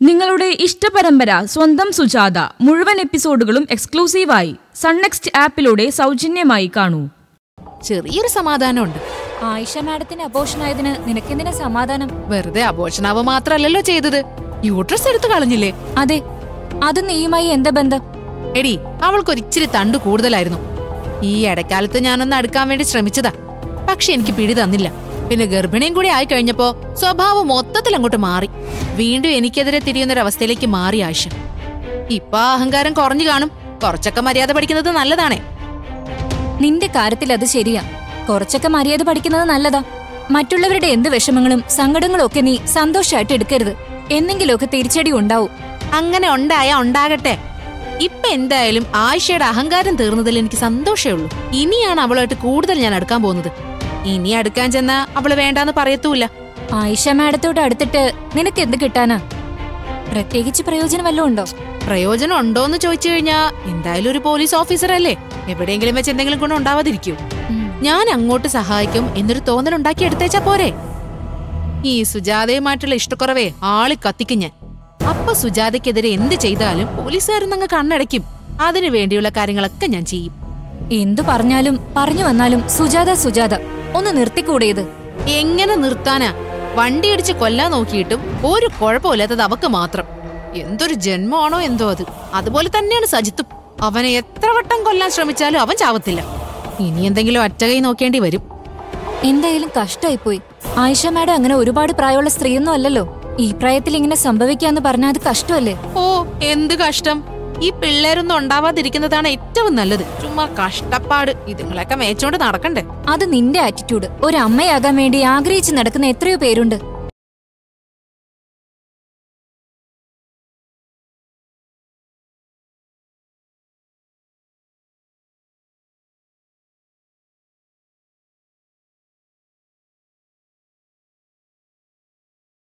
നിങ്ങളുടെ ഇഷ്ടപരമ്പര സ്വന്തം സുജാത മുഴുവൻ എപ്പിസോഡുകളും എക്സ്ക്ലൂസീവായി സൺനെക്സ്റ്റ് ആപ്പിലൂടെ സൗജന്യമായി കാണൂ ചെറിയൊരു സമാധാനമുണ്ട് ആയിഷ മാഡത്തിന് അബോഷനായതിന് നിനക്കെന്തിനാ സമാധാനം വെറുതെ അബോഷണാവ് മാത്രല്ലല്ലോ ചെയ്തത് യൂട്രസ് എടുത്തു കളഞ്ഞില്ലേ അതെ അത് നീയുമായി എന്താ ബന്ധം എടി അവൾക്കൊരിച്ചിരി തണ്ടു കൂടുതലായിരുന്നു ഈ ഇടക്കാലത്ത് ഞാനൊന്ന് അടുക്കാൻ വേണ്ടി ശ്രമിച്ചതാ പക്ഷെ എനിക്ക് പിടി തന്നില്ല പിന്നെ ഗർഭിണിയും കൂടി ആയി കഴിഞ്ഞപ്പോ സ്വഭാവം മൊത്തത്തിൽ അങ്ങോട്ട് മാറി വീണ്ടും എനിക്കെതിരെ തിരിയുന്നൊരവസ്ഥയിലേക്ക് മാറി ആയിഷ ഇപ്പൊ ആ അഹങ്കാരം കുറഞ്ഞു കാണും കുറച്ചൊക്കെ മര്യാദ പഠിക്കുന്നത് നല്ലതാണേ നിന്റെ കാര്യത്തിൽ അത് ശരിയാ കുറച്ചൊക്കെ മര്യാദ പഠിക്കുന്നത് നല്ലതാ മറ്റുള്ളവരുടെ എന്ത് വിഷമങ്ങളും സങ്കടങ്ങളും ഒക്കെ നീ സന്തോഷമായിട്ട് എടുക്കരുത് എന്തെങ്കിലുമൊക്കെ തിരിച്ചടി ഉണ്ടാവും അങ്ങനെ ഉണ്ടായ ഉണ്ടാകട്ടെ ഇപ്പൊ എന്തായാലും ആയിഷയുടെ അഹങ്കാരം തീർന്നതിൽ എനിക്ക് സന്തോഷമേ ഉള്ളൂ ഇനിയാണ് അവളുമായിട്ട് കൂടുതൽ ഞാൻ അടുക്കാൻ പോകുന്നത് ഇനി അടുക്കാൻ ചെന്നാ അവള് വേണ്ടാന്ന് പറയത്തൂല ആയിഷ മാഡത്തോട് അടുത്തിട്ട് നിനക്ക് എന്ത് കിട്ടാനാ പ്രത്യേകിച്ച് പ്രയോജനം വല്ലതും ഉണ്ടോ പ്രയോജനം ഉണ്ടോന്ന് ചോദിച്ചു കഴിഞ്ഞാ എന്തായാലും ഒരു പോലീസ് ഓഫീസർ അല്ലേ എവിടെയെങ്കിലും വെച്ച് എന്തെങ്കിലും ഗുണം ഉണ്ടാവാതിരിക്കൂ ഞാൻ അങ്ങോട്ട് സഹായിക്കും എന്നൊരു തോന്നൽ ഉണ്ടാക്കി എടുത്തേച്ചാ പോരെ ഈ സുജാതയുമായിട്ടുള്ള ഇഷ്ടക്കുറവേ ആളി കത്തിക്കും ഞാൻ അപ്പൊ സുജാതയ്ക്കെതിരെ എന്ത് ചെയ്താലും പോലീസുകാരൊന്നങ്ങ് കണ്ണടയ്ക്കും അതിനു വേണ്ടിയുള്ള കാര്യങ്ങളൊക്കെ ഞാൻ ചെയ്യും എന്തു പറഞ്ഞാലും പറഞ്ഞു വന്നാലും സുജാത സുജാത ഒന്ന് നിർത്തിക്കൂടിയത് എങ്ങനെ നിർത്താനാ വണ്ടി ഇടിച്ച് കൊല്ലാൻ നോക്കിയിട്ടും ഒരു കുഴപ്പമില്ലാത്തത് അവക്ക് മാത്രം എന്തൊരു ജന്മമാണോ എന്തോ അത് അതുപോലെ തന്നെയാണ് സജിത്തും അവനെ എത്ര വട്ടം കൊല്ലാൻ ശ്രമിച്ചാലും അവൻ ചാവത്തില്ല ഇനി എന്തെങ്കിലും ഒറ്റകൈ നോക്കേണ്ടി വരും എന്തായാലും കഷ്ടമായിപ്പോയി ആയിഷ മാഡം അങ്ങനെ ഒരുപാട് പ്രായമുള്ള സ്ത്രീയൊന്നും അല്ലല്ലോ ഈ പ്രായത്തിൽ ഇങ്ങനെ സംഭവിക്കാന്ന് പറഞ്ഞാൽ അത് കഷ്ടമല്ലേ ഓ എന്ത് കഷ്ടം ഈ പിള്ളേരൊന്നും ഉണ്ടാവാതിരിക്കുന്നതാണ് ഏറ്റവും നല്ലത് ചുമ്മാ കഷ്ടപ്പാട് ഇതുങ്ങളൊക്കെ മേച്ചോണ്ട് നടക്കണ്ടേ അത് നിന്റെ ആറ്റിറ്റ്യൂഡ് ഒരു അമ്മയാകാൻ വേണ്ടി ആഗ്രഹിച്ച് നടക്കുന്ന എത്രയോ പേരുണ്ട്